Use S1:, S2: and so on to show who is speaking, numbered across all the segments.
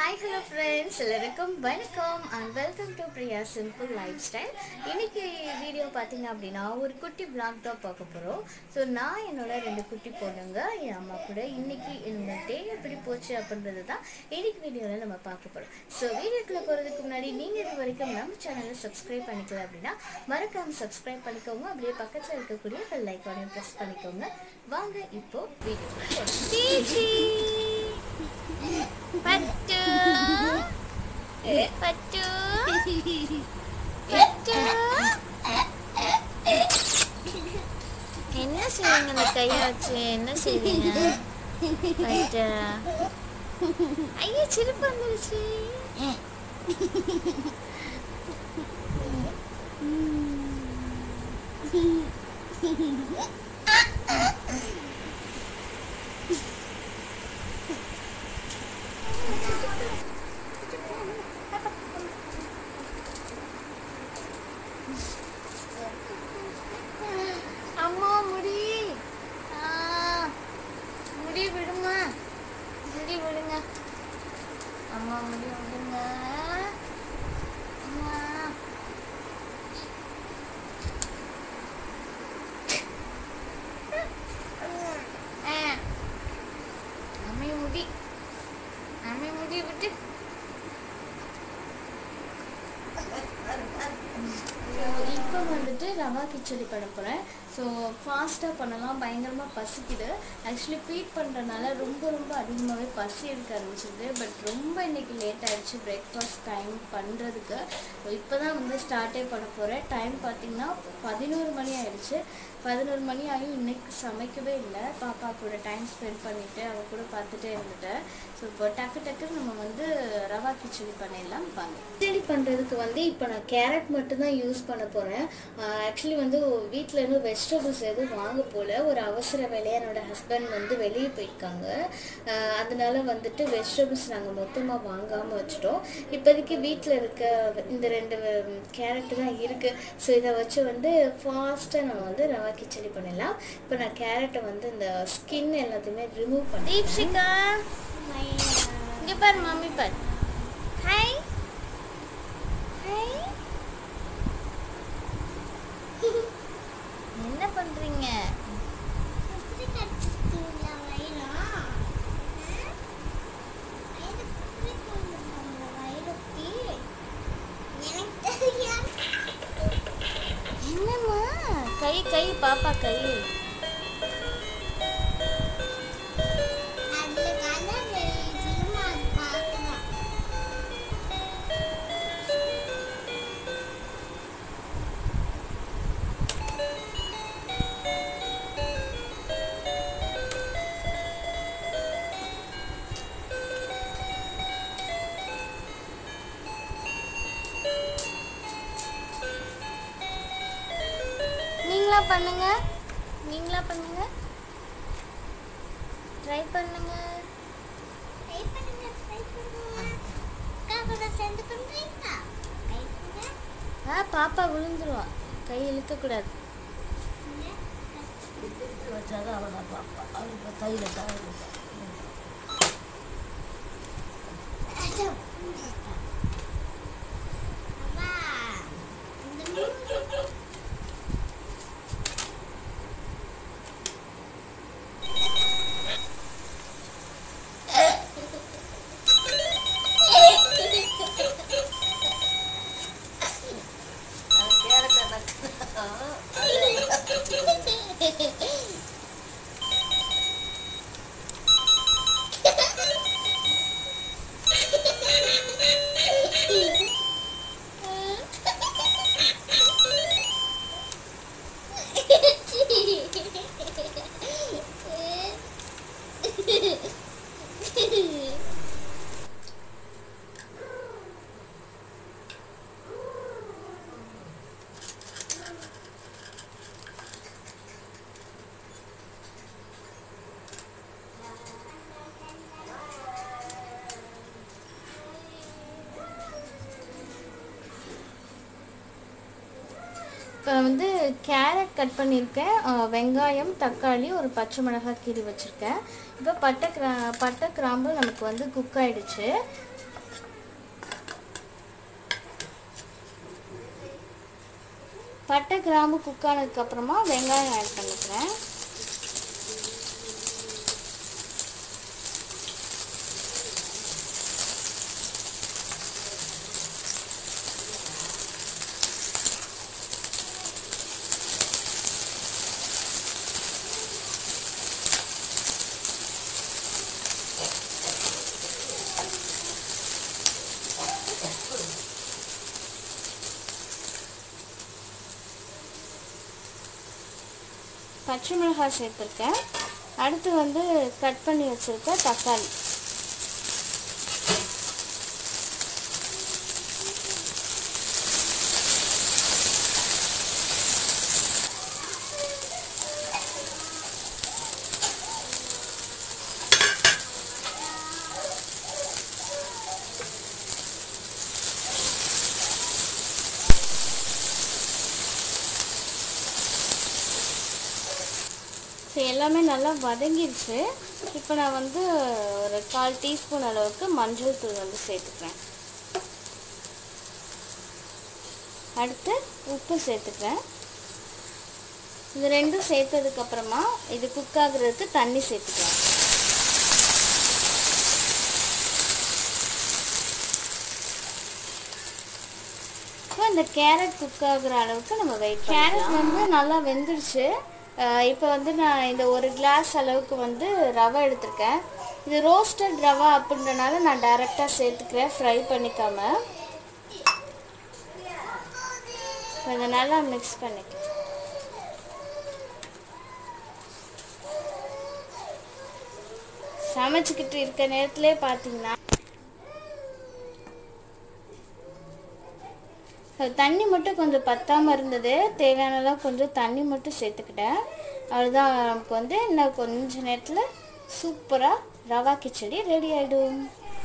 S1: Hi hello friends எல்லாருக்கும் வணக்கம் and welcome to Priya simple life style இன்னைக்கு வீடியோ பார்த்தீங்க அப்படின்னா ஒரு குட்டி vlog தான் பார்க்க போகிறோம் ஸோ நான் என்னோட ரெண்டு குட்டி பொண்ணுங்க என் அம்மா கூட இன்னைக்கு என்னோட டே எப்படி போச்சு அப்படின்றது தான் இன்னைக்கு வீடியோவில் நம்ம பார்க்க போகிறோம் ஸோ வீடியோக்குள்ளே போகிறதுக்கு முன்னாடி நீங்கள் இது வரைக்கும் நம்ம சேனலை சப்ஸ்கிரைப் பண்ணிக்கல அப்படின்னா மறக்காமல் சப்ஸ்கிரைப் பண்ணிக்கோங்க அப்படியே பக்கத்தில் இருக்கக்கூடிய பெல் ஐக்கானையும் ப்ரெஸ் பண்ணிக்கோங்க வாங்க இப்போ வீடியோ பட்டு பட்டு பட்டு என்ன செய்வீங்க அந்த கையை வச்சு என்ன செய்வீங்க பட்டு ஐயோ சிரிப்பு வந்துருச்சு அம்மா முடி ஆ, முடி விடுங்க முடி விடுங்க அம்மா முடி விடுங்க அம்மா ஆ. அம்மை முடி அம்மை முடி விட்டு இப்போ வந்துட்டு ரவா கிச்சடி பண்ண போகிறேன் ஸோ ஃபாஸ்ட்டாக பண்ணலாம் பயங்கரமாக பசிக்குது ஆக்சுவலி ஃபீட் பண்ணுறனால ரொம்ப ரொம்ப அதிகமாகவே பசி எடுக்க ஆரம்பிச்சிது பட் ரொம்ப இன்னைக்கு லேட் ஆயிடுச்சு பிரேக்ஃபாஸ்ட் டைம் பண்ணுறதுக்கு இப்போ தான் வந்து ஸ்டார்ட்டே பண்ண போகிறேன் டைம் பார்த்தீங்கன்னா பதினோரு மணி ஆயிடுச்சு பதினோரு மணி ஆகியும் இன்னைக்கு சமைக்கவே இல்லை பாப்பா கூட டைம் ஸ்பெண்ட் பண்ணிவிட்டு அவ கூட பார்த்துட்டே இருந்துட்டேன் ஸோ இப்போ டக்கு டக்குன்னு நம்ம வந்து ரவா கிச்சடி பண்ணிடலாம் வாங்க கிச்சடி பண்ணுறதுக்கு வந்து இப்போ நான் கேரட் மட்டும்தான் யூஸ் பண்ண போகிறேன் ஆக்சுவலி வந்து வீட்டில் இருந்து வெஜிடபிள்ஸ் எதுவும் வாங்க போல ஒரு அவசர வேலையாக என்னோட ஹஸ்பண்ட் வந்து வெளியே போயிருக்காங்க ஆஹ் அதனால வந்துட்டு வெஜிடபிள்ஸ் நாங்கள் மொத்தமாக வாங்காமல் வச்சுட்டோம் இப்போதைக்கு வீட்டில் இருக்க இந்த ரெண்டு கேரட் தான் இருக்குது ஸோ இதை வச்சு வந்து ஃபாஸ்ட்டாக நம்ம வந்து ரவா கிச்சடி பண்ணிடலாம் இப்போ நான் கேரட்டை வந்து இந்த ஸ்கின் எல்லாத்தையுமே ரிமூவ் பண்ணி தீப்ஷிகா இங்கே பாரு மம்மி பாரு ஹாய் ஹாய் என்ன பண்றீங்க என்னம்மா கை கை பாப்பா கை நீங்களா பண்ணுங்க நீங்களா பண்ணுங்க ட்ரை பண்ணுங்க ஆ பாப்பா விழுந்துருவா கை இழுக்கக்கூடாது
S2: வச்சாதான் அவனை பார்ப்பா அவளுக்கு கையில் தான்
S1: இப்போ வந்து கேரட் கட் பண்ணியிருக்கேன் அஹ் வெங்காயம் தக்காளி ஒரு பச்சை மிளகாய் கீரி வச்சுருக்கேன் இப்போ பட்டை கிரா பட்டை கிராம்பு நமக்கு வந்து குக் ஆயிடுச்சு பட்டை கிராம்பு குக் ஆனதுக்கப்புறமா வெங்காயம் ஆட் பண்ணிக்கிறேன் பச்சை மிளகாய் சேர்த்துருக்கேன் அடுத்து வந்து கட் பண்ணி வச்சுருக்க தக்காளி ஸோ எல்லாமே நல்லா வதங்கிருச்சு இப்போ நான் வந்து ஒரு கால் டீஸ்பூன் அளவுக்கு மஞ்சள் தூள் வந்து சேர்த்துக்கிறேன் அடுத்து உப்பு சேர்த்துக்கிறேன் இது ரெண்டும் சேர்த்ததுக்கப்புறமா இது குக் ஆகுறதுக்கு தண்ணி சேர்த்துக்கிறேன் இப்போ இந்த கேரட் குக் ஆகுற அளவுக்கு நம்ம வெயிட் கேரட் வந்து நல்லா வெந்துடுச்சு இப்போ வந்து நான் இந்த ஒரு கிளாஸ் அளவுக்கு வந்து ரவை எடுத்திருக்கேன் இது ரோஸ்டட் ரவை அப்படின்றனால நான் டைரெக்டாக சேர்த்துக்கிறேன் ஃப்ரை பண்ணிக்காம இதை நல்லா மிக்ஸ் பண்ணிக்கிறேன் சமைச்சிக்கிட்டு இருக்க நேரத்திலே பார்த்தீங்கன்னா அது தண்ணி மட்டும் கொஞ்சம் பத்தாமல் இருந்தது தேவையான அளவு கொஞ்சம் தண்ணி மட்டும் சேர்த்துக்கிட்டேன் அவ்வளோதான் நமக்கு வந்து இன்னும் கொஞ்ச நேரத்தில் சூப்பராக ரவா கிச்சடி ரெடி ஆகிடும்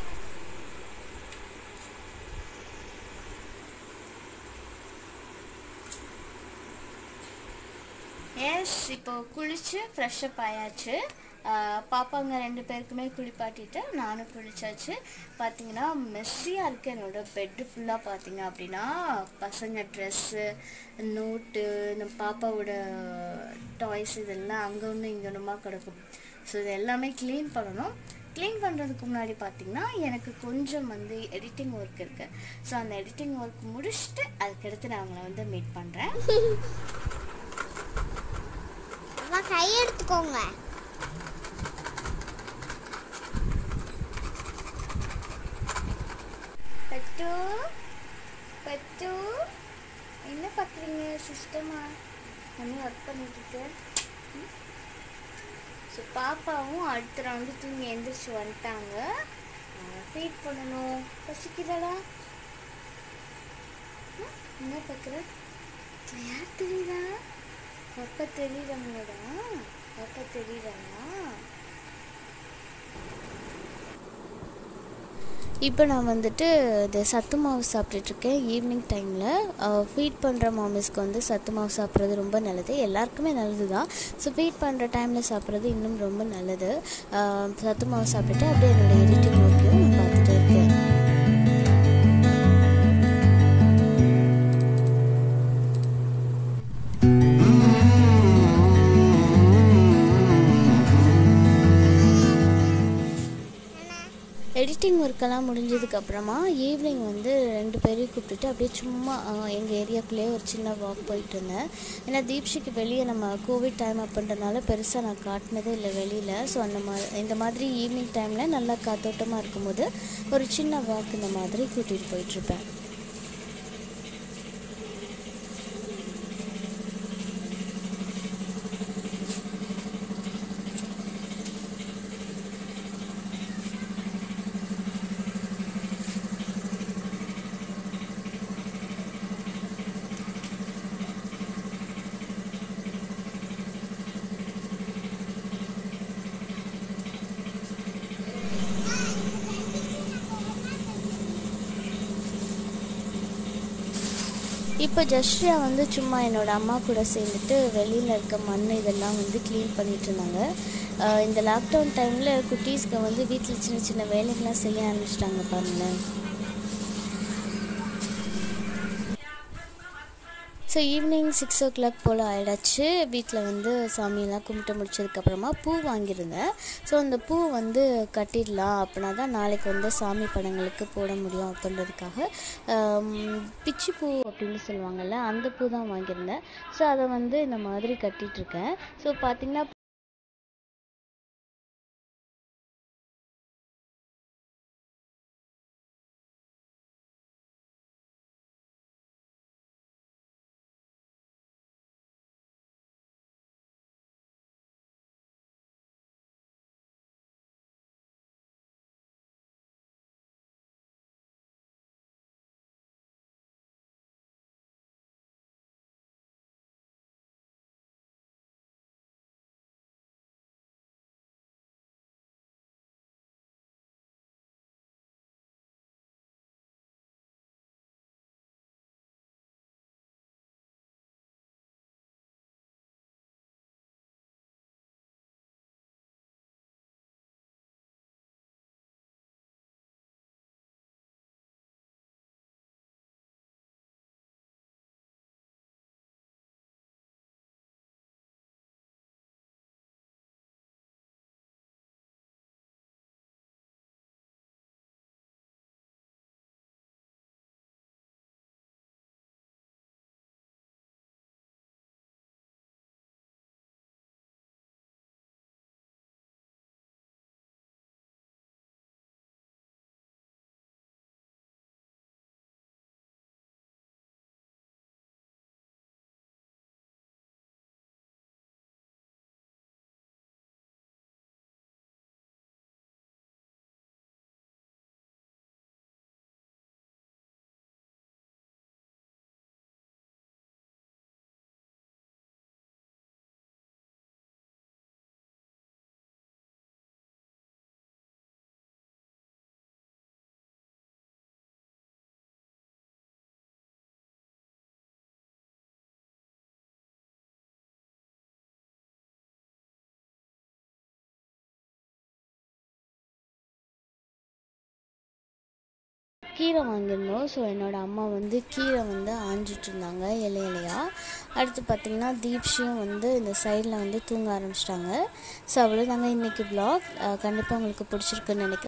S1: எஸ் இப்போ குளிச்சு ஃப்ரெஷ்அப் ஆயாச்சு ஆஹ் பாப்பாங்க ரெண்டு பேருக்குமே குளிப்பாட்டிட்டு நானும் குளிச்சாச்சு பார்த்தீங்கன்னா மெஸ்ஸியாக இருக்குது என்னோட பெட்டு ஃபுல்லாக பார்த்தீங்க அப்படின்னா பசங்க ட்ரெஸ்ஸு நோட்டு இந்த பாப்பாவோட டாய்ஸ் இதெல்லாம் அங்கே ஒன்று இங்கே ஒன்றுமா கிடக்கும் ஸோ இது எல்லாமே க்ளீன் பண்ணணும் க்ளீன் பண்ணுறதுக்கு முன்னாடி பார்த்தீங்கன்னா எனக்கு கொஞ்சம் வந்து எடிட்டிங் ஒர்க் இருக்குது ஸோ அந்த எடிட்டிங் ஒர்க் முடிச்சுட்டு அதுக்கடுத்து நான் அவங்கள வந்து மீட் பண்ணுறேன்
S3: அம்மா கை எடுத்துக்கோங்க
S1: பட்டு பட்டு என்ன பார்க்குறீங்க சிஸ்டமா என்ன ஒர்க் பண்ணிட்டு ஸோ பாப்பாவும் அடுத்த ரவுண்டு தூங்கி எந்திரிச்சு வந்துட்டாங்க ஃபீட் பண்ணணும் பசிக்குதாடா ம், என்ன பார்க்குற யார் தெரியுதா அப்பா தெரியுறாங்களடா அப்பா தெரியுறாங்களா இப்போ நான் வந்துட்டு இந்த சத்து மாவு சாப்பிட்டுட்ருக்கேன் ஈவினிங் டைமில் ஃபீட் பண்ணுற மாமிஸ்க்கு வந்து சத்து மாவு சாப்பிட்றது ரொம்ப நல்லது எல்லாருக்குமே நல்லது தான் ஸோ ஃபீட் பண்ணுற டைமில் சாப்பிட்றது இன்னும் ரொம்ப நல்லது அஹ், சத்து மாவு சாப்பிட்டுட்டு அப்படியே என்னோடய எடிட்டிங் ஒர்க்கையும் நான் பார்த்துட்டு இருக்கேன் எடிட்டிங் ஒர்க்கெல்லாம் முடிஞ்சதுக்கப்புறமா ஈவினிங் வந்து ரெண்டு பேரையும் கூப்பிட்டுட்டு அப்படியே சும்மா எங்கள் ஏரியாக்குள்ளேயே ஒரு சின்ன வாக் போயிட்டு இருந்தேன் ஏன்னா தீப்ஷிக்கு வெளியே நம்ம கோவிட் டைம் அப்படின்றனால பெருசாக நான் காட்டினதே இல்லை வெளியில் ஸோ அந்த மா இந்த மாதிரி ஈவினிங் டைமில் நல்லா காத்தோட்டமாக இருக்கும்போது ஒரு சின்ன வாக் இந்த மாதிரி கூட்டிகிட்டு போயிட்டுருப்பேன் இப்போ ஜஸ்ரியா வந்து சும்மா என்னோட அம்மா கூட சேர்ந்துட்டு வெளியில் இருக்க மண் இதெல்லாம் வந்து க்ளீன் பண்ணிட்டு இருந்தாங்க அஹ் இந்த லாக்டவுன் டைமில் குட்டீஸ்க்கு வந்து வீட்டில் சின்ன சின்ன வேலைகள்லாம் செய்ய ஆரம்பிச்சிட்டாங்க பாருங்களேன் so evening six o'clock போல் ஆயிடுச்சு வீட்டில் வந்து சாமியெல்லாம் கும்பிட்டு முடிச்சதுக்கப்புறமா பூ வாங்கியிருந்தேன் ஸோ அந்த பூ வந்து கட்டிடலாம் அப்படின்னா தான் நாளைக்கு வந்து சாமி படங்களுக்கு போட முடியும் அப்படின்றதுக்காக ஆம், பிச்சி பூ அப்படின்னு சொல்லுவாங்கள்ல அந்த பூ தான் வாங்கியிருந்தேன் ஸோ அதை வந்து இந்த மாதிரி கட்டிகிட்ருக்கேன் ஸோ பார்த்திங்கன்னா கீரை வாங்கியிருந்தோம் ஸோ என்னோடய அம்மா வந்து கீரை வந்து ஆஞ்சிட்டு இருந்தாங்க இலை இலையா அடுத்து பார்த்திங்கன்னா தீப்ஷியும் வந்து இந்த சைடில் வந்து தூங்க ஆரம்பிச்சிட்டாங்க ஸோ அவ்வளோதாங்க இன்றைக்கி vlog கண்டிப்பாக உங்களுக்கு பிடிச்சிருக்குன்னு நினைக்கிறேன்